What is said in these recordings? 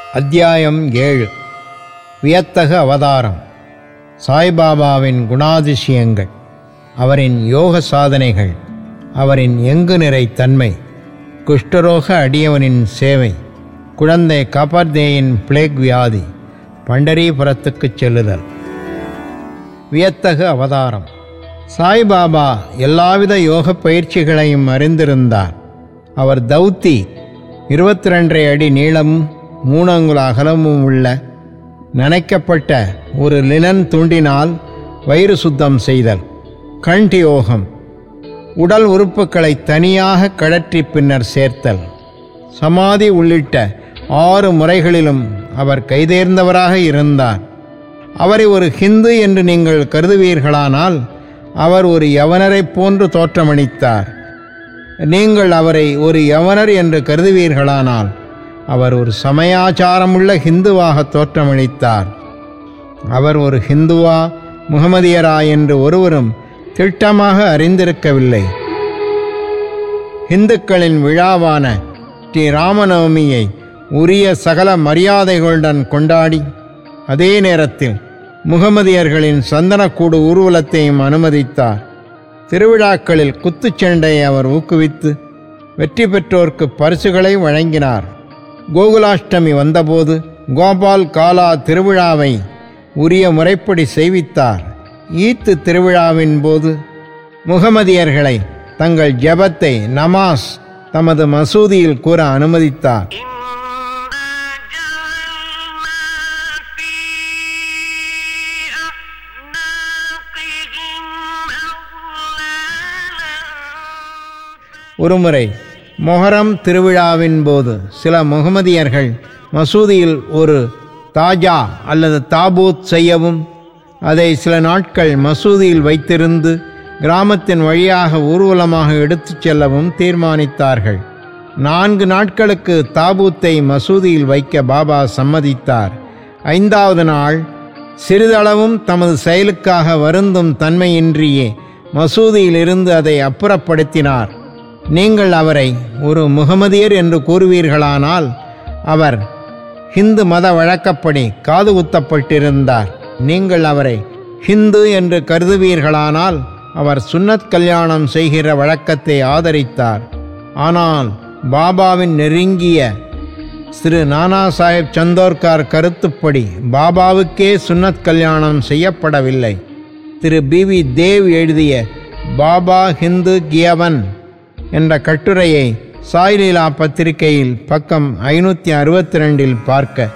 அத்தியாயம் ஏழு வியத்தகு அவதாரம் சாய்பாபாவின் குணாதிசயங்கள் அவரின் யோக சாதனைகள் அவரின் எங்கு நிறை தன்மை குஷ்டரோக அடியவனின் சேவை குழந்தை காப்பார்தேயின் பிளேக் வியாதி பண்டரீபுரத்துக்குச் செல்லுதல் வியத்தகு அவதாரம் சாய்பாபா எல்லாவித யோக பயிற்சிகளையும் அறிந்திருந்தார் அவர் தௌத்தி இருபத்தி ரெண்டரை அடி நீளமும் மூணு அங்குல அகலமும் உள்ள நனைக்கப்பட்ட ஒரு லினன் துண்டினால் வயிறு சுத்தம் செய்தல் கண்டி யோகம் உடல் உறுப்புகளை தனியாக கழற்றி பின்னர் சேர்த்தல் சமாதி உள்ளிட்ட ஆறு முறைகளிலும் அவர் கைதேர்ந்தவராக இருந்தார் அவரை ஒரு ஹிந்து என்று நீங்கள் கருதுவீர்களானால் அவர் ஒரு யவனரைப் போன்று தோற்றமளித்தார் நீங்கள் அவரை ஒரு யவனர் என்று கருதுவீர்களானால் அவர் ஒரு சமயாச்சாரமுள்ள ஹிந்துவாக தோற்றமளித்தார் அவர் ஒரு ஹிந்துவா முகமதியரா என்று ஒருவரும் திட்டமாக அறிந்திருக்கவில்லை இந்துக்களின் விழாவான ஸ்ரீ ராமநவமியை உரிய சகல மரியாதைகளுடன் கொண்டாடி அதே நேரத்தில் முகமதியர்களின் சந்தனக்கூடு ஊர்வலத்தையும் அனுமதித்தார் திருவிழாக்களில் குத்துச்சண்டையை அவர் ஊக்குவித்து வெற்றி பெற்றோர்க்கு பரிசுகளை வழங்கினார் கோகுலாஷ்டமி வந்தபோது கோபால் காலா திருவிழாவை உரிய முறைப்படி செய்வித்தார் ஈத்து திருவிழாவின் போது முகமதியர்களை தங்கள் ஜெபத்தை நமாஸ் தமது மசூதியில் கூற அனுமதித்தார் ஒருமுறை மொஹரம் திருவிழாவின் போது சில முகமதியர்கள் மசூதியில் ஒரு தாஜா அல்லது தாபூத் செய்யவும் அதை சில நாட்கள் மசூதியில் வைத்திருந்து கிராமத்தின் வழியாக ஊர்வலமாக எடுத்துச் செல்லவும் தீர்மானித்தார்கள் நான்கு நாட்களுக்கு தாபூத்தை மசூதியில் வைக்க பாபா சம்மதித்தார் ஐந்தாவது நாள் சிறிதளவும் தமது செயலுக்காக வருந்தும் தன்மையின்றியே மசூதியிலிருந்து அதை அப்புறப்படுத்தினார் நீங்கள் அவரை ஒரு முகமதியர் என்று கூறுவீர்களானால் அவர் ஹிந்து மத வழக்கப்படி காது குத்தப்பட்டிருந்தார் நீங்கள் அவரை ஹிந்து என்று கருதுவீர்களானால் அவர் சுன்னத் கல்யாணம் செய்கிற வழக்கத்தை ஆதரித்தார் ஆனால் பாபாவின் நெருங்கிய திரு நானா சாஹேப் சந்தோர்கார் கருத்துப்படி பாபாவுக்கே சுன்னத் கல்யாணம் செய்யப்படவில்லை திரு பி வி தேவ் எழுதிய பாபா ஹிந்து கியவன் என்ற கட்டுரையை சாய்லீலா பத்திரிகையில் பக்கம் ஐநூற்றி அறுபத்தி ரெண்டில் பார்க்க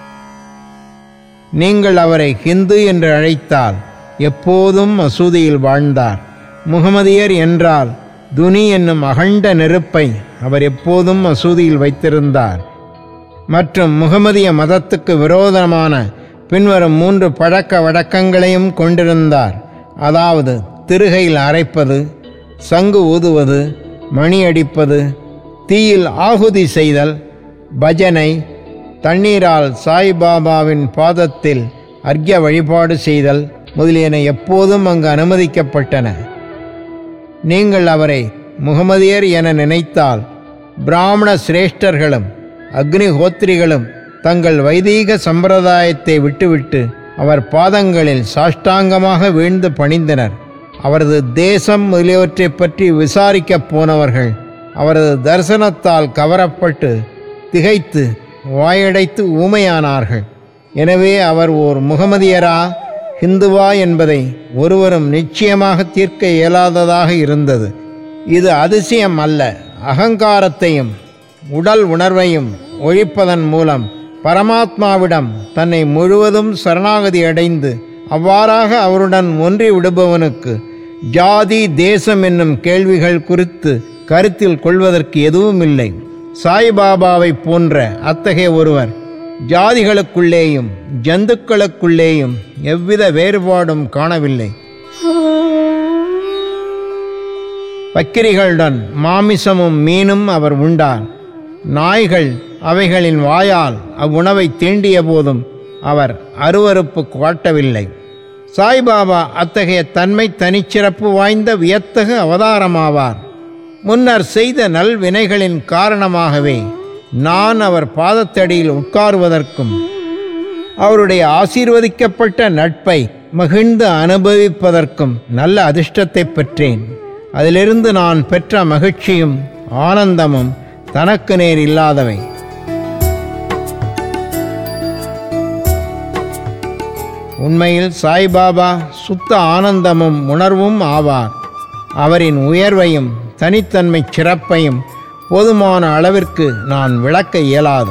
நீங்கள் அவரை ஹிந்து என்று அழைத்தால் எப்போதும் மசூதியில் வாழ்ந்தார் முகமதியர் என்றால் துனி என்னும் அகண்ட நெருப்பை அவர் எப்போதும் மசூதியில் வைத்திருந்தார் மற்றும் முகமதிய மதத்துக்கு விரோதமான பின்வரும் மூன்று பழக்க வழக்கங்களையும் கொண்டிருந்தார் அதாவது திருகையில் அரைப்பது சங்கு ஊதுவது மணி அடிப்பது தீயில் ஆகுதி செய்தல் பஜனை தண்ணீரால் சாய்பாபாவின் பாதத்தில் அர்க்ய வழிபாடு செய்தல் முதலியன எப்போதும் அங்கு அனுமதிக்கப்பட்டன நீங்கள் அவரை முகமதியர் என நினைத்தால் பிராமண சிரேஷ்டர்களும் அக்னிஹோத்திரிகளும் தங்கள் வைதீக சம்பிரதாயத்தை விட்டுவிட்டு அவர் பாதங்களில் சாஷ்டாங்கமாக வீழ்ந்து பணிந்தனர் அவரது தேசம் முதலியவற்றை பற்றி விசாரிக்கப் போனவர்கள் அவரது தரிசனத்தால் கவரப்பட்டு திகைத்து வாயடைத்து ஊமையானார்கள் எனவே அவர் ஓர் முகமதியரா ஹிந்துவா என்பதை ஒருவரும் நிச்சயமாக தீர்க்க இயலாததாக இருந்தது இது அதிசயம் அல்ல அகங்காரத்தையும் உடல் உணர்வையும் ஒழிப்பதன் மூலம் பரமாத்மாவிடம் தன்னை முழுவதும் சரணாகதி அடைந்து அவ்வாறாக அவருடன் ஒன்றி விடுபவனுக்கு ஜாதி தேசம் என்னும் கேள்விகள் குறித்து கருத்தில் கொள்வதற்கு எதுவும் இல்லை சாய்பாபாவை போன்ற அத்தகைய ஒருவர் ஜாதிகளுக்குள்ளேயும் ஜந்துக்களுக்குள்ளேயும் எவ்வித வேறுபாடும் காணவில்லை பக்கிரிகளுடன் மாமிசமும் மீனும் அவர் உண்டார் நாய்கள் அவைகளின் வாயால் அவ்வுணவை தீண்டிய போதும் அவர் அருவறுப்பு காட்டவில்லை சாய்பாபா அத்தகைய தன்மை தனிச்சிறப்பு வாய்ந்த வியத்தகு அவதாரமாவார் முன்னர் செய்த நல்வினைகளின் காரணமாகவே நான் அவர் பாதத்தடியில் உட்காருவதற்கும் அவருடைய ஆசீர்வதிக்கப்பட்ட நட்பை மகிழ்ந்து அனுபவிப்பதற்கும் நல்ல அதிர்ஷ்டத்தை பெற்றேன் அதிலிருந்து நான் பெற்ற மகிழ்ச்சியும் ஆனந்தமும் தனக்கு நேர் இல்லாதவை உண்மையில் சாய்பாபா சுத்த ஆனந்தமும் உணர்வும் ஆவார் அவரின் உயர்வையும் தனித்தன்மை சிறப்பையும் போதுமான அளவிற்கு நான் விளக்க இயலாது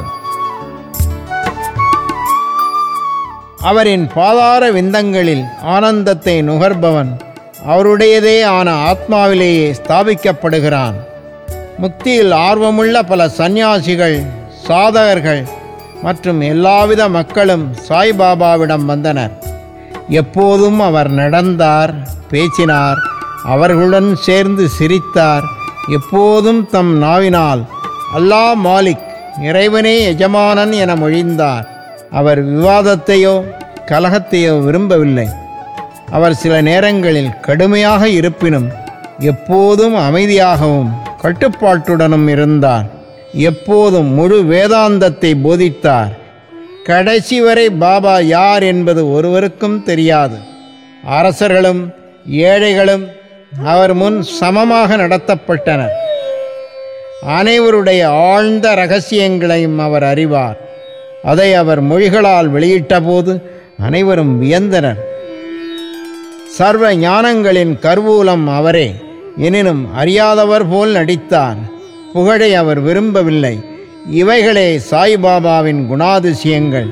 அவரின் பாதார விந்தங்களில் ஆனந்தத்தை நுகர்பவன் அவருடையதே ஆன ஆத்மாவிலேயே ஸ்தாபிக்கப்படுகிறான் முக்தியில் ஆர்வமுள்ள பல சந்நியாசிகள் சாதகர்கள் மற்றும் எல்லாவித மக்களும் சாய்பாபாவிடம் வந்தனர் எப்போதும் அவர் நடந்தார் பேசினார் அவர்களுடன் சேர்ந்து சிரித்தார் எப்போதும் தம் நாவினால் அல்லாஹ் மாலிக் இறைவனே எஜமானன் என மொழிந்தார் அவர் விவாதத்தையோ கலகத்தையோ விரும்பவில்லை அவர் சில நேரங்களில் கடுமையாக இருப்பினும் எப்போதும் அமைதியாகவும் கட்டுப்பாட்டுடனும் இருந்தார் எப்போதும் முழு வேதாந்தத்தை போதித்தார் கடைசி வரை பாபா யார் என்பது ஒருவருக்கும் தெரியாது அரசர்களும் ஏழைகளும் அவர் முன் சமமாக நடத்தப்பட்டனர் அனைவருடைய ஆழ்ந்த ரகசியங்களையும் அவர் அறிவார் அதை அவர் மொழிகளால் வெளியிட்டபோது அனைவரும் வியந்தனர் சர்வ ஞானங்களின் கருவூலம் அவரே எனினும் அறியாதவர் போல் நடித்தார் புகழை அவர் விரும்பவில்லை இவைகளே சாய்பாபாவின் குணாதிசயங்கள்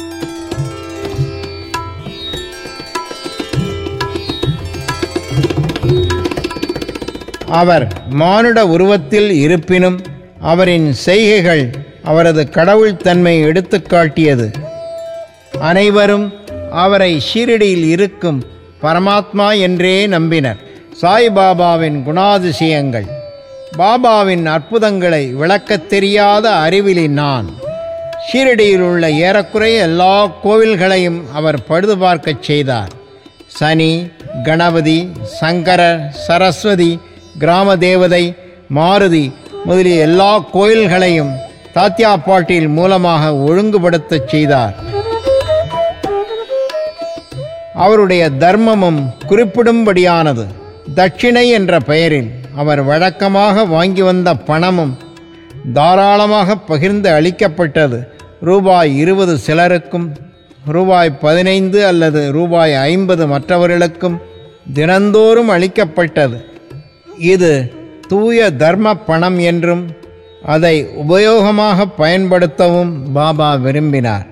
அவர் மானுட உருவத்தில் இருப்பினும் அவரின் செய்கைகள் அவரது கடவுள்தன்மை எடுத்துக்காட்டியது அனைவரும் அவரை ஷீரடியில் இருக்கும் பரமாத்மா என்றே நம்பினர் சாய்பாபாவின் குணாதிசயங்கள் பாபாவின் அற்புதங்களை விளக்கத் தெரியாத அறிவிலி நான் ஷீரடியில் உள்ள ஏறக்குறைய எல்லா கோவில்களையும் அவர் பழுது பார்க்கச் செய்தார் சனி கணபதி சங்கரர் சரஸ்வதி கிராம தேவதை மாருதி முதலிய எல்லா கோயில்களையும் தாத்யா பாட்டீல் மூலமாக ஒழுங்குபடுத்தச் செய்தார் அவருடைய தர்மமும் குறிப்பிடும்படியானது தட்சிணை என்ற பெயரில் அவர் வழக்கமாக வாங்கி வந்த பணமும் தாராளமாக பகிர்ந்து அளிக்கப்பட்டது ரூபாய் இருபது சிலருக்கும் ரூபாய் பதினைந்து அல்லது ரூபாய் ஐம்பது மற்றவர்களுக்கும் தினந்தோறும் அளிக்கப்பட்டது இது தூய தர்ம பணம் என்றும் அதை உபயோகமாக பயன்படுத்தவும் பாபா விரும்பினார்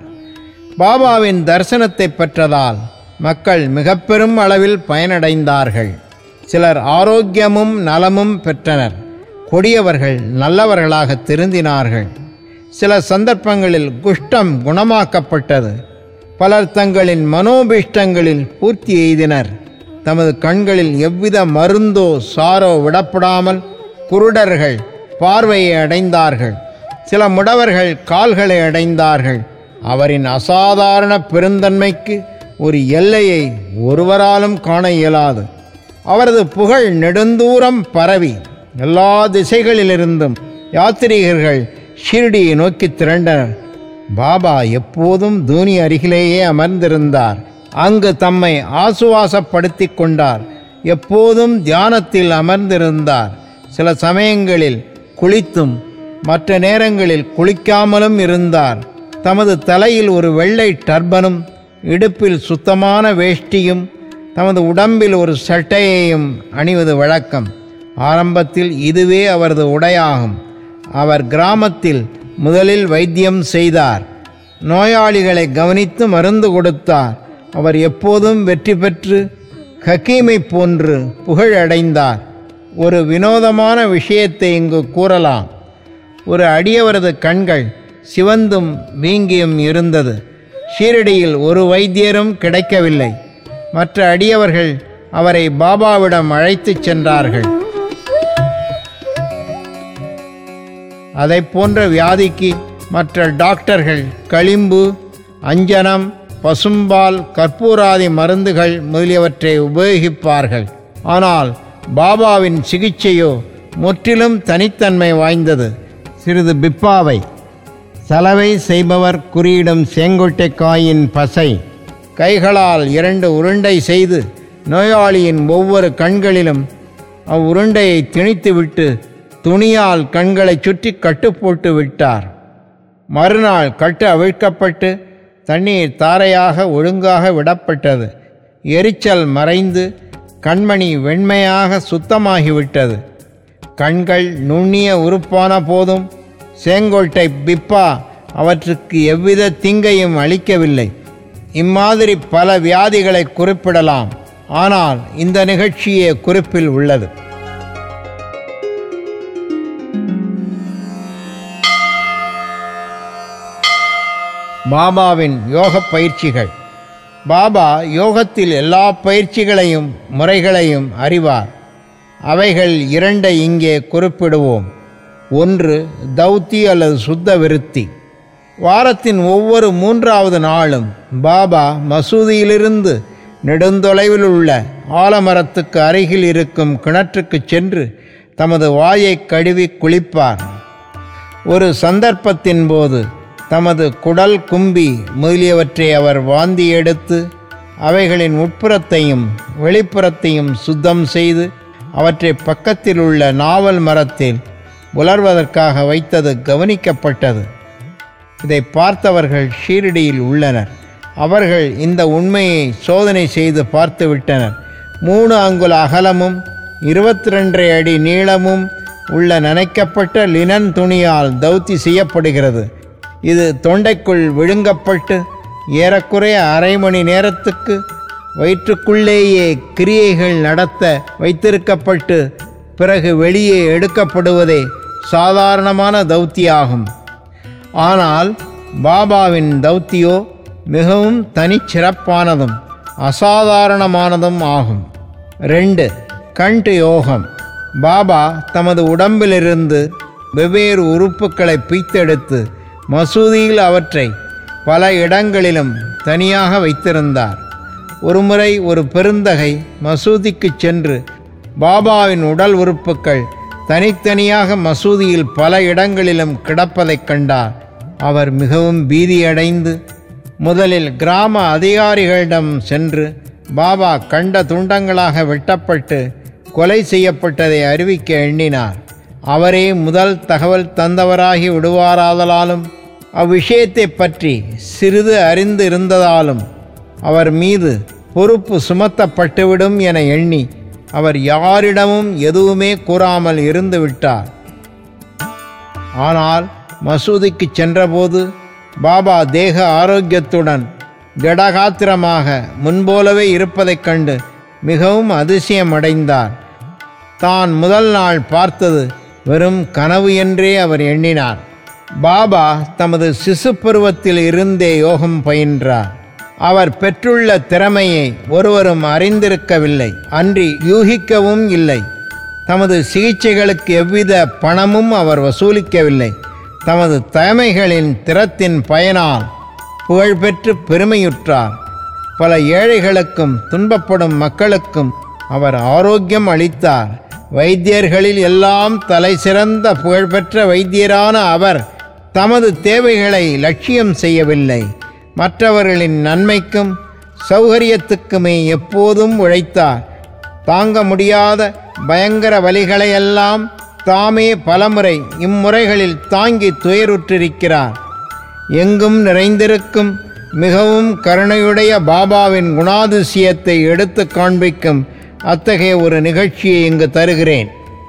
பாபாவின் தரிசனத்தை பெற்றதால் மக்கள் மிக பெரும் அளவில் பயனடைந்தார்கள் சிலர் ஆரோக்கியமும் நலமும் பெற்றனர் கொடியவர்கள் நல்லவர்களாக திருந்தினார்கள் சில சந்தர்ப்பங்களில் குஷ்டம் குணமாக்கப்பட்டது பலர் தங்களின் மனோபிஷ்டங்களில் பூர்த்தி எய்தினர் தமது கண்களில் எவ்வித மருந்தோ சாரோ விடப்படாமல் குருடர்கள் பார்வையை அடைந்தார்கள் சில முடவர்கள் கால்களை அடைந்தார்கள் அவரின் அசாதாரண பெருந்தன்மைக்கு ஒரு எல்லையை ஒருவராலும் காண இயலாது அவரது புகழ் நெடுந்தூரம் பரவி எல்லா திசைகளிலிருந்தும் யாத்திரிகர்கள் ஷிர்டியை நோக்கி திரண்டனர் பாபா எப்போதும் தூணி அருகிலேயே அமர்ந்திருந்தார் அங்கு தம்மை ஆசுவாசப்படுத்திக் கொண்டார் எப்போதும் தியானத்தில் அமர்ந்திருந்தார் சில சமயங்களில் குளித்தும் மற்ற நேரங்களில் குளிக்காமலும் இருந்தார் தமது தலையில் ஒரு வெள்ளை டர்பனும் இடுப்பில் சுத்தமான வேஷ்டியும் தமது உடம்பில் ஒரு சட்டையையும் அணிவது வழக்கம் ஆரம்பத்தில் இதுவே அவரது உடையாகும் அவர் கிராமத்தில் முதலில் வைத்தியம் செய்தார் நோயாளிகளை கவனித்து மருந்து கொடுத்தார் அவர் எப்போதும் வெற்றி பெற்று ஹக்கீமை போன்று புகழ் அடைந்தார் ஒரு வினோதமான விஷயத்தை இங்கு கூறலாம் ஒரு அடியவரது கண்கள் சிவந்தும் வீங்கியும் இருந்தது ஷீரடியில் ஒரு வைத்தியரும் கிடைக்கவில்லை மற்ற அடியவர்கள் அவரை பாபாவிடம் அழைத்துச் சென்றார்கள் அதை போன்ற வியாதிக்கு மற்ற டாக்டர்கள் களிம்பு அஞ்சனம் பசும்பால் கற்பூராதி மருந்துகள் முதலியவற்றை உபயோகிப்பார்கள் ஆனால் பாபாவின் சிகிச்சையோ முற்றிலும் தனித்தன்மை வாய்ந்தது சிறிது பிப்பாவை சலவை செய்பவர் குறியிடும் செங்கொட்டைக்காயின் பசை கைகளால் இரண்டு உருண்டை செய்து நோயாளியின் ஒவ்வொரு கண்களிலும் அவ்வுருண்டையை திணித்துவிட்டு துணியால் கண்களை சுற்றி கட்டுப்போட்டு விட்டார் மறுநாள் கட்டு அவிழ்க்கப்பட்டு தண்ணீர் தாரையாக ஒழுங்காக விடப்பட்டது எரிச்சல் மறைந்து கண்மணி வெண்மையாக சுத்தமாகிவிட்டது கண்கள் நுண்ணிய உறுப்பான போதும் சேங்கோட்டை பிப்பா அவற்றுக்கு எவ்வித தீங்கையும் அளிக்கவில்லை இம்மாதிரி பல வியாதிகளை குறிப்பிடலாம் ஆனால் இந்த நிகழ்ச்சியே குறிப்பில் உள்ளது பாபாவின் யோக பயிற்சிகள் பாபா யோகத்தில் எல்லா பயிற்சிகளையும் முறைகளையும் அறிவார் அவைகள் இரண்டை இங்கே குறிப்பிடுவோம் ஒன்று தௌத்தி அல்லது சுத்த விருத்தி வாரத்தின் ஒவ்வொரு மூன்றாவது நாளும் பாபா மசூதியிலிருந்து நெடுந்தொலைவில் உள்ள ஆலமரத்துக்கு அருகில் இருக்கும் கிணற்றுக்கு சென்று தமது வாயை கழுவி குளிப்பார் ஒரு சந்தர்ப்பத்தின் போது தமது குடல் கும்பி முதலியவற்றை அவர் வாந்தி எடுத்து அவைகளின் உட்புறத்தையும் வெளிப்புறத்தையும் சுத்தம் செய்து அவற்றை பக்கத்தில் உள்ள நாவல் மரத்தில் உலர்வதற்காக வைத்தது கவனிக்கப்பட்டது இதை பார்த்தவர்கள் ஷீரடியில் உள்ளனர் அவர்கள் இந்த உண்மையை சோதனை செய்து பார்த்துவிட்டனர் மூணு அங்குல அகலமும் இருபத்தி ரெண்டரை அடி நீளமும் உள்ள நனைக்கப்பட்ட லினன் துணியால் தௌத்தி செய்யப்படுகிறது இது தொண்டைக்குள் விழுங்கப்பட்டு ஏறக்குறைய அரை மணி நேரத்துக்கு வயிற்றுக்குள்ளேயே கிரியைகள் நடத்த வைத்திருக்கப்பட்டு பிறகு வெளியே எடுக்கப்படுவதே சாதாரணமான தௌத்தியாகும் ஆனால் பாபாவின் தௌத்தியோ மிகவும் தனிச்சிறப்பானதும் அசாதாரணமானதும் ஆகும் ரெண்டு கண்ட் யோகம் பாபா தமது உடம்பிலிருந்து வெவ்வேறு உறுப்புகளை பிய்த்தெடுத்து மசூதியில் அவற்றை பல இடங்களிலும் தனியாக வைத்திருந்தார் ஒருமுறை ஒரு பெருந்தகை மசூதிக்குச் சென்று பாபாவின் உடல் உறுப்புக்கள் தனித்தனியாக மசூதியில் பல இடங்களிலும் கிடப்பதைக் கண்டார் அவர் மிகவும் பீதியடைந்து முதலில் கிராம அதிகாரிகளிடம் சென்று பாபா கண்ட துண்டங்களாக வெட்டப்பட்டு கொலை செய்யப்பட்டதை அறிவிக்க எண்ணினார் அவரே முதல் தகவல் தந்தவராகி விடுவாராதலாலும் அவ்விஷயத்தை பற்றி சிறிது அறிந்து இருந்ததாலும் அவர் மீது பொறுப்பு சுமத்தப்பட்டுவிடும் என எண்ணி அவர் யாரிடமும் எதுவுமே கூறாமல் இருந்து விட்டார் ஆனால் மசூதிக்கு சென்றபோது பாபா தேக ஆரோக்கியத்துடன் திடகாத்திரமாக முன்போலவே இருப்பதைக் கண்டு மிகவும் அதிசயமடைந்தார் தான் முதல் நாள் பார்த்தது வெறும் கனவு என்றே அவர் எண்ணினார் பாபா தமது சிசு பருவத்தில் இருந்தே யோகம் பயின்றார் அவர் பெற்றுள்ள திறமையை ஒருவரும் அறிந்திருக்கவில்லை அன்றி யூகிக்கவும் இல்லை தமது சிகிச்சைகளுக்கு எவ்வித பணமும் அவர் வசூலிக்கவில்லை தமது தயமைகளின் திறத்தின் பயனால் புகழ்பெற்று பெருமையுற்றார் பல ஏழைகளுக்கும் துன்பப்படும் மக்களுக்கும் அவர் ஆரோக்கியம் அளித்தார் வைத்தியர்களில் எல்லாம் தலை சிறந்த புகழ்பெற்ற வைத்தியரான அவர் தமது தேவைகளை லட்சியம் செய்யவில்லை மற்றவர்களின் நன்மைக்கும் சௌகரியத்துக்குமே எப்போதும் உழைத்தார் தாங்க முடியாத பயங்கர வலிகளையெல்லாம் தாமே பலமுறை இம்முறைகளில் தாங்கி துயருற்றிருக்கிறார் எங்கும் நிறைந்திருக்கும் மிகவும் கருணையுடைய பாபாவின் குணாதிசயத்தை எடுத்து காண்பிக்கும் அத்தகைய ஒரு நிகழ்ச்சியை இங்கு தருகிறேன்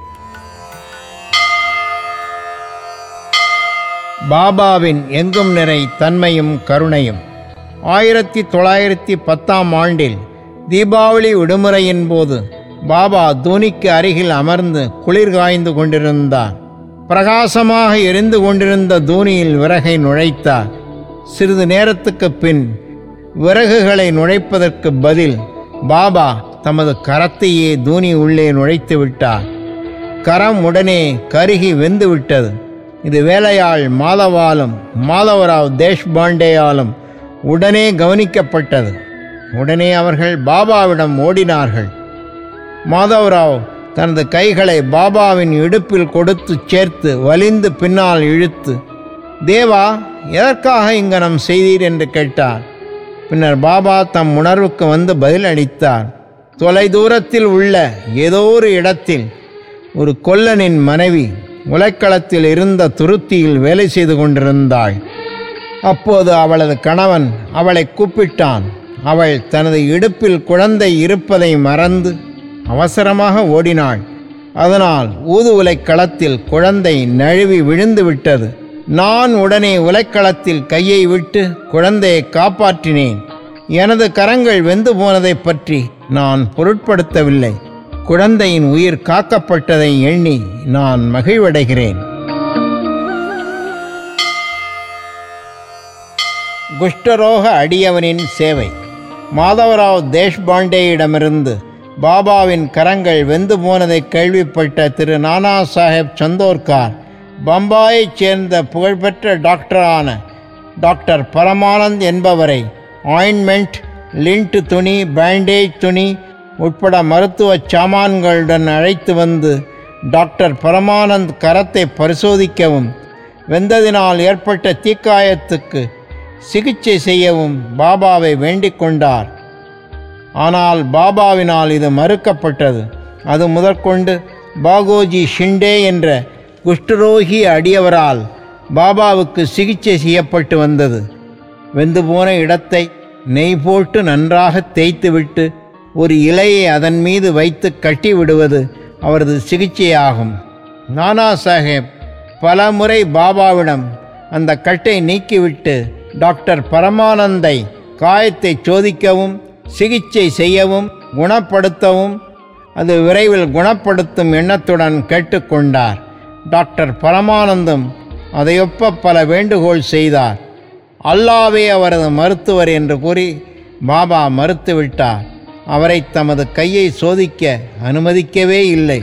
பாபாவின் எங்கும் நிறை தன்மையும் கருணையும் ஆயிரத்தி தொள்ளாயிரத்தி பத்தாம் ஆண்டில் தீபாவளி விடுமுறையின் போது பாபா தூணிக்கு அருகில் அமர்ந்து குளிர் காய்ந்து கொண்டிருந்தார் பிரகாசமாக எரிந்து கொண்டிருந்த தூணியில் விறகை நுழைத்தார் சிறிது நேரத்துக்கு பின் விறகுகளை நுழைப்பதற்கு பதில் பாபா தமது கரத்தையே தூணி உள்ளே நுழைத்து விட்டார் கரம் உடனே கருகி வெந்து விட்டது இது வேலையாள் மாதவாலும் மாதவராவ் தேஷ்பாண்டேயாலும் உடனே கவனிக்கப்பட்டது உடனே அவர்கள் பாபாவிடம் ஓடினார்கள் மாதவராவ் தனது கைகளை பாபாவின் இடுப்பில் கொடுத்து சேர்த்து வலிந்து பின்னால் இழுத்து தேவா எதற்காக இங்கனம் செய்தீர் என்று கேட்டார் பின்னர் பாபா தம் உணர்வுக்கு வந்து பதில் அளித்தார் தொலை தூரத்தில் உள்ள ஏதோ ஒரு இடத்தில் ஒரு கொல்லனின் மனைவி உலைக்களத்தில் இருந்த துருத்தியில் வேலை செய்து கொண்டிருந்தாள் அப்போது அவளது கணவன் அவளை கூப்பிட்டான் அவள் தனது இடுப்பில் குழந்தை இருப்பதை மறந்து அவசரமாக ஓடினாள் அதனால் ஊது உலைக்களத்தில் குழந்தை நழுவி விழுந்து விட்டது நான் உடனே உலைக்களத்தில் கையை விட்டு குழந்தையை காப்பாற்றினேன் எனது கரங்கள் வெந்து போனதைப் பற்றி நான் பொருட்படுத்தவில்லை குழந்தையின் உயிர் காக்கப்பட்டதை எண்ணி நான் மகிழ்வடைகிறேன் குஷ்டரோக அடியவனின் சேவை மாதவராவ் தேஷ்பாண்டேயிடமிருந்து பாபாவின் கரங்கள் வெந்து போனதை கேள்விப்பட்ட திரு நானா சாஹேப் சந்தோர்கார் பம்பாயைச் சேர்ந்த புகழ்பெற்ற டாக்டரான டாக்டர் பரமானந்த் என்பவரை ஆயின்மெண்ட் லிண்ட் துணி பேண்டேஜ் துணி உட்பட மருத்துவ சாமான்களுடன் அழைத்து வந்து டாக்டர் பரமானந்த் கரத்தை பரிசோதிக்கவும் வெந்ததினால் ஏற்பட்ட தீக்காயத்துக்கு சிகிச்சை செய்யவும் பாபாவை வேண்டிக் கொண்டார் ஆனால் பாபாவினால் இது மறுக்கப்பட்டது அது முதற்கொண்டு பாகோஜி ஷிண்டே என்ற குஷ்டரோகி அடியவரால் பாபாவுக்கு சிகிச்சை செய்யப்பட்டு வந்தது வெந்து போன இடத்தை நெய் போட்டு நன்றாக தேய்த்துவிட்டு ஒரு இலையை அதன் மீது வைத்து கட்டி விடுவது அவரது சிகிச்சையாகும் நானா சாஹேப் பல முறை பாபாவிடம் அந்த கட்டை நீக்கிவிட்டு டாக்டர் பரமானந்தை காயத்தை சோதிக்கவும் சிகிச்சை செய்யவும் குணப்படுத்தவும் அது விரைவில் குணப்படுத்தும் எண்ணத்துடன் கேட்டுக்கொண்டார் டாக்டர் பரமானந்தம் அதையொப்ப பல வேண்டுகோள் செய்தார் அல்லாவே அவரது மருத்துவர் என்று கூறி பாபா மறுத்துவிட்டார் அவரை தமது கையை சோதிக்க அனுமதிக்கவே இல்லை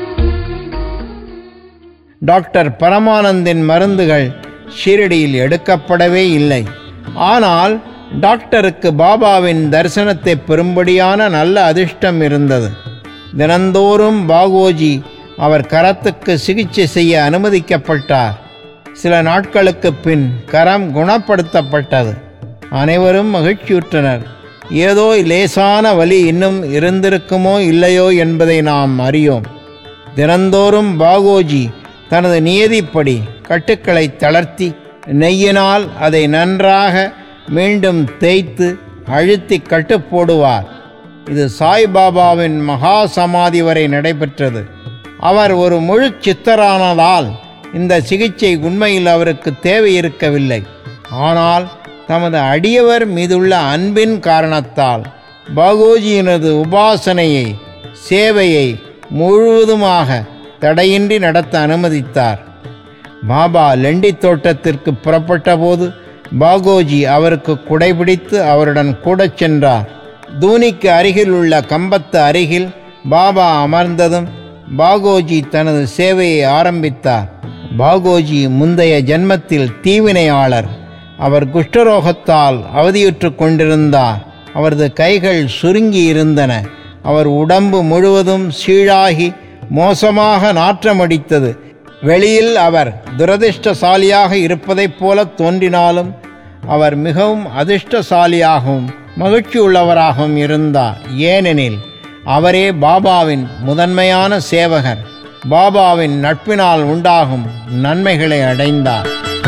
டாக்டர் பரமானந்தின் மருந்துகள் ஷீரடியில் எடுக்கப்படவே இல்லை ஆனால் டாக்டருக்கு பாபாவின் தரிசனத்தை பெறும்படியான நல்ல அதிர்ஷ்டம் இருந்தது தினந்தோறும் பாகோஜி அவர் கரத்துக்கு சிகிச்சை செய்ய அனுமதிக்கப்பட்டார் சில நாட்களுக்கு பின் கரம் குணப்படுத்தப்பட்டது அனைவரும் மகிழ்ச்சியுற்றனர் ஏதோ லேசான வலி இன்னும் இருந்திருக்குமோ இல்லையோ என்பதை நாம் அறியோம் தினந்தோறும் பாகோஜி தனது நியதிப்படி கட்டுக்களை தளர்த்தி நெய்யினால் அதை நன்றாக மீண்டும் தேய்த்து அழுத்தி கட்டு போடுவார் இது சாய்பாபாவின் மகா சமாதி வரை நடைபெற்றது அவர் ஒரு முழு சித்தரானதால் இந்த சிகிச்சை உண்மையில் அவருக்கு தேவை இருக்கவில்லை ஆனால் தமது அடியவர் மீதுள்ள அன்பின் காரணத்தால் பாகோஜியினது உபாசனையை சேவையை முழுவதுமாக தடையின்றி நடத்த அனுமதித்தார் பாபா லெண்டி தோட்டத்திற்கு புறப்பட்ட போது பாகோஜி அவருக்கு குடைபிடித்து அவருடன் கூடச் சென்றார் தூணிக்கு அருகில் உள்ள கம்பத்து அருகில் பாபா அமர்ந்ததும் பாகோஜி தனது சேவையை ஆரம்பித்தார் பாகோஜி முந்தைய ஜென்மத்தில் தீவினையாளர் அவர் குஷ்டரோகத்தால் அவதியுற்று கொண்டிருந்தார் அவரது கைகள் சுருங்கி இருந்தன அவர் உடம்பு முழுவதும் சீழாகி மோசமாக நாற்றமடித்தது வெளியில் அவர் துரதிர்ஷ்டசாலியாக இருப்பதைப் போல தோன்றினாலும் அவர் மிகவும் அதிர்ஷ்டசாலியாகவும் மகிழ்ச்சி உள்ளவராகவும் இருந்தார் ஏனெனில் அவரே பாபாவின் முதன்மையான சேவகர் பாபாவின் நட்பினால் உண்டாகும் நன்மைகளை அடைந்தார்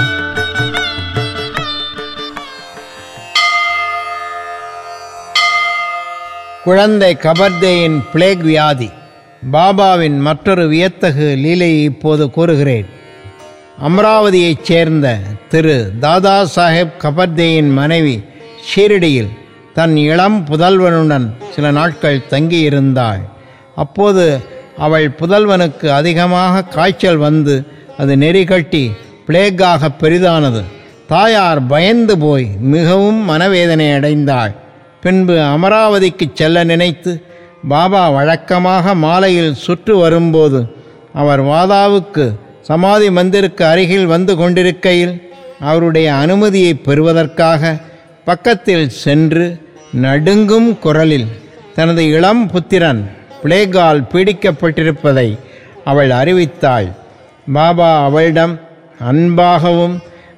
குழந்தை கபர்தேயின் பிளேக் வியாதி பாபாவின் மற்றொரு வியத்தகு லீலையை இப்போது கூறுகிறேன் அமராவதியைச் சேர்ந்த திரு தாதா சாஹேப் கபர்தேயின் மனைவி ஷீரடியில் தன் இளம் புதல்வனுடன் சில நாட்கள் தங்கியிருந்தாள் அப்போது அவள் புதல்வனுக்கு அதிகமாக காய்ச்சல் வந்து அது நெறிகட்டி பிளேக்காக பெரிதானது தாயார் பயந்து போய் மிகவும் மனவேதனை அடைந்தாள் பின்பு அமராவதிக்கு செல்ல நினைத்து பாபா வழக்கமாக மாலையில் சுற்று வரும்போது அவர் வாதாவுக்கு சமாதி மந்திருக்கு அருகில் வந்து கொண்டிருக்கையில் அவருடைய அனுமதியை பெறுவதற்காக பக்கத்தில் சென்று நடுங்கும் குரலில் தனது இளம் புத்திரன் பிளேகால் பீடிக்கப்பட்டிருப்பதை அவள் அறிவித்தாள் பாபா அவளிடம் அன்பாகவும்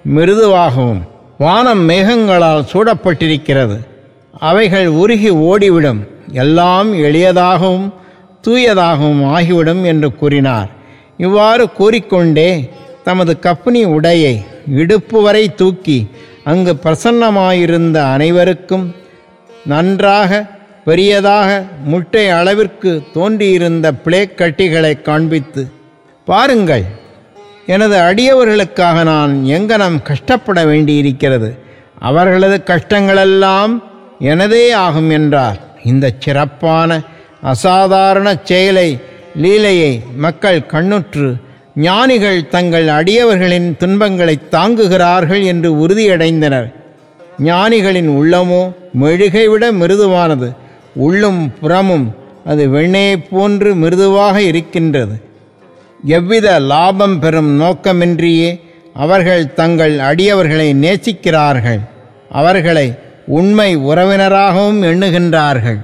மிருதுவாகவும் வானம் மேகங்களால் சூடப்பட்டிருக்கிறது அவைகள் உருகி ஓடிவிடும் எல்லாம் எளியதாகவும் தூயதாகவும் ஆகிவிடும் என்று கூறினார் இவ்வாறு கூறிக்கொண்டே தமது கப்னி உடையை இடுப்பு வரை தூக்கி அங்கு பிரசன்னமாயிருந்த அனைவருக்கும் நன்றாக பெரியதாக முட்டை அளவிற்கு தோன்றியிருந்த பிளேக் கட்டிகளை காண்பித்து பாருங்கள் எனது அடியவர்களுக்காக நான் எங்கனம் கஷ்டப்பட வேண்டியிருக்கிறது அவர்களது கஷ்டங்களெல்லாம் எனதே ஆகும் என்றார் இந்த சிறப்பான அசாதாரண செயலை லீலையை மக்கள் கண்ணுற்று ஞானிகள் தங்கள் அடியவர்களின் துன்பங்களை தாங்குகிறார்கள் என்று உறுதியடைந்தனர் ஞானிகளின் உள்ளமோ மெழுகை விட மிருதுவானது உள்ளும் புறமும் அது வெண்ணெயைப் போன்று மிருதுவாக இருக்கின்றது எவ்வித லாபம் பெறும் நோக்கமின்றியே அவர்கள் தங்கள் அடியவர்களை நேசிக்கிறார்கள் அவர்களை உண்மை உறவினராகவும் எண்ணுகின்றார்கள்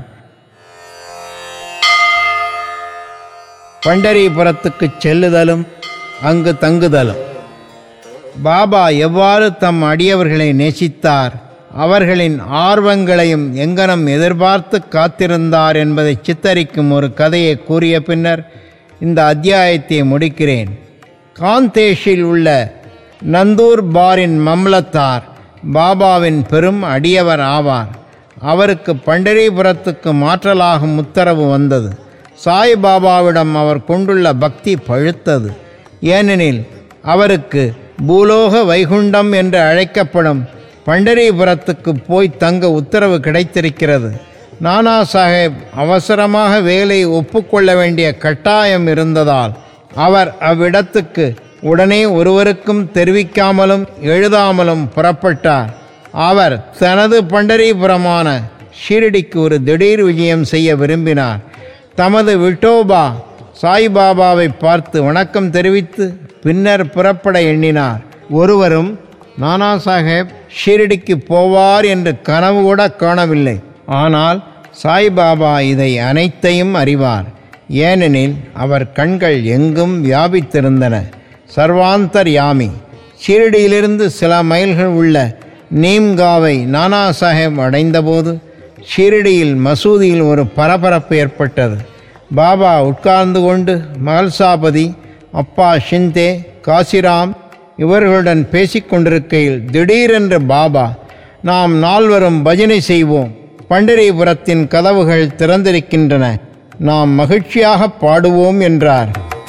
பண்டரிபுரத்துக்கு செல்லுதலும் அங்கு தங்குதலும் பாபா எவ்வாறு தம் அடியவர்களை நேசித்தார் அவர்களின் ஆர்வங்களையும் எங்கனம் எதிர்பார்த்து காத்திருந்தார் என்பதை சித்தரிக்கும் ஒரு கதையை கூறிய பின்னர் இந்த அத்தியாயத்தை முடிக்கிறேன் காந்தேஷில் உள்ள நந்தூர் பாரின் மம்லத்தார் பாபாவின் பெரும் அடியவர் ஆவார் அவருக்கு பண்டரிபுரத்துக்கு மாற்றலாகும் உத்தரவு வந்தது சாய்பாபாவிடம் அவர் கொண்டுள்ள பக்தி பழுத்தது ஏனெனில் அவருக்கு பூலோக வைகுண்டம் என்று அழைக்கப்படும் பண்டரிபுரத்துக்கு போய் தங்க உத்தரவு கிடைத்திருக்கிறது நானா சாஹேப் அவசரமாக வேலையை ஒப்புக்கொள்ள வேண்டிய கட்டாயம் இருந்ததால் அவர் அவ்விடத்துக்கு உடனே ஒருவருக்கும் தெரிவிக்காமலும் எழுதாமலும் புறப்பட்டார் அவர் தனது பண்டரிபுரமான ஷீரடிக்கு ஒரு திடீர் விஜயம் செய்ய விரும்பினார் தமது விட்டோபா சாய்பாபாவை பார்த்து வணக்கம் தெரிவித்து பின்னர் புறப்பட எண்ணினார் ஒருவரும் நானா சாஹேப் ஷீரடிக்கு போவார் என்று கனவு கூட காணவில்லை ஆனால் சாய்பாபா இதை அனைத்தையும் அறிவார் ஏனெனில் அவர் கண்கள் எங்கும் வியாபித்திருந்தன சர்வாந்தர் யாமி ஷீரடியிலிருந்து சில மைல்கள் உள்ள நீம்காவை நானா சாஹேப் அடைந்தபோது ஷீரடியில் மசூதியில் ஒரு பரபரப்பு ஏற்பட்டது பாபா உட்கார்ந்து கொண்டு மகள்சாபதி அப்பா ஷிந்தே காசிராம் இவர்களுடன் பேசிக்கொண்டிருக்கையில் திடீரென்று பாபா நாம் நால்வரும் பஜனை செய்வோம் பண்டரிபுரத்தின் கதவுகள் திறந்திருக்கின்றன நாம் மகிழ்ச்சியாக பாடுவோம் என்றார்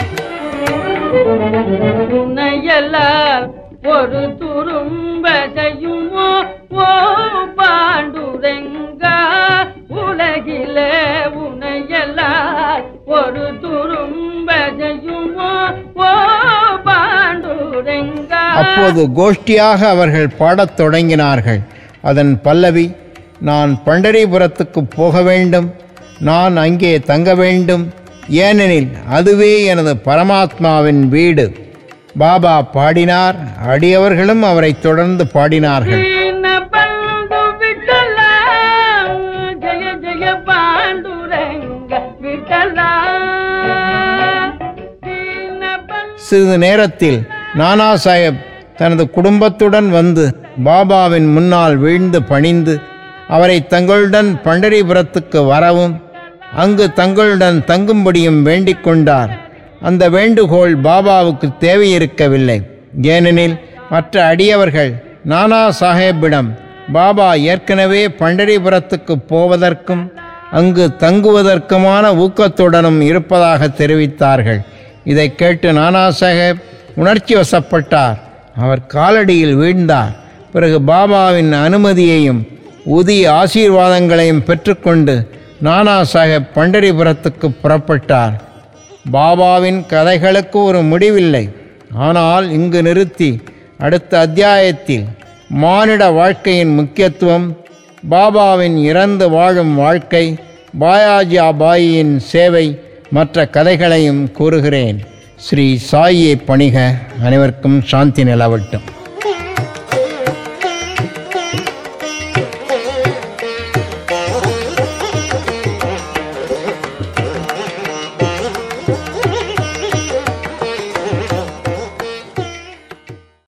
உன்னையெல்லாம் ஒரு துரும்ப செய்யுமோ ஓ பாண்டுரெங்கா உலகிலே உன்னையெல்லாம் ஒரு துரும்ப செய்யுமோ ஓ பாண்டுரெங்கா அப்போது கோஷ்டியாக அவர்கள் பாடத் தொடங்கினார்கள் அதன் பல்லவி நான் பண்டரிபுரத்துக்கு போக வேண்டும் நான் அங்கே தங்க வேண்டும் ஏனெனில் அதுவே எனது பரமாத்மாவின் வீடு பாபா பாடினார் அடியவர்களும் அவரை தொடர்ந்து பாடினார்கள் ದೀನ ಬಂಧು ಬಿಟ್ಟಲ ಜಯ ಜಯ ಪಾಂಡುರಂಗ ಬಿಟ್ಟಲ ದೀನ ಬಂಧು சிறிது நேரத்தில் நானா சாஹேப் தனது குடும்பத்துடன் வந்து பாபாவின் முன்னால் வீழ்ந்து பணிந்து அவரை தங்களுடன் பண்டரிபுரத்துக்கு வரவும் அங்கு தங்களுடன் தங்கும்படியும் வேண்டிக் கொண்டார் அந்த வேண்டுகோள் பாபாவுக்கு தேவையிருக்கவில்லை ஏனெனில் மற்ற அடியவர்கள் நானா சாஹேப்பிடம் பாபா ஏற்கனவே பண்டரிபுரத்துக்கு போவதற்கும் அங்கு தங்குவதற்குமான ஊக்கத்துடனும் இருப்பதாக தெரிவித்தார்கள் இதை கேட்டு நானா சாஹேப் உணர்ச்சி வசப்பட்டார் அவர் காலடியில் வீழ்ந்தார் பிறகு பாபாவின் அனுமதியையும் உதிய ஆசீர்வாதங்களையும் பெற்றுக்கொண்டு நானா சாஹேப் பண்டரிபுரத்துக்கு புறப்பட்டார் பாபாவின் கதைகளுக்கு ஒரு முடிவில்லை ஆனால் இங்கு நிறுத்தி அடுத்த அத்தியாயத்தில் மானிட வாழ்க்கையின் முக்கியத்துவம் பாபாவின் இறந்து வாழும் வாழ்க்கை பாயாஜி பாயியின் சேவை மற்ற கதைகளையும் கூறுகிறேன் ஸ்ரீ சாயியை பணிக அனைவருக்கும் சாந்தி நிலவட்டும்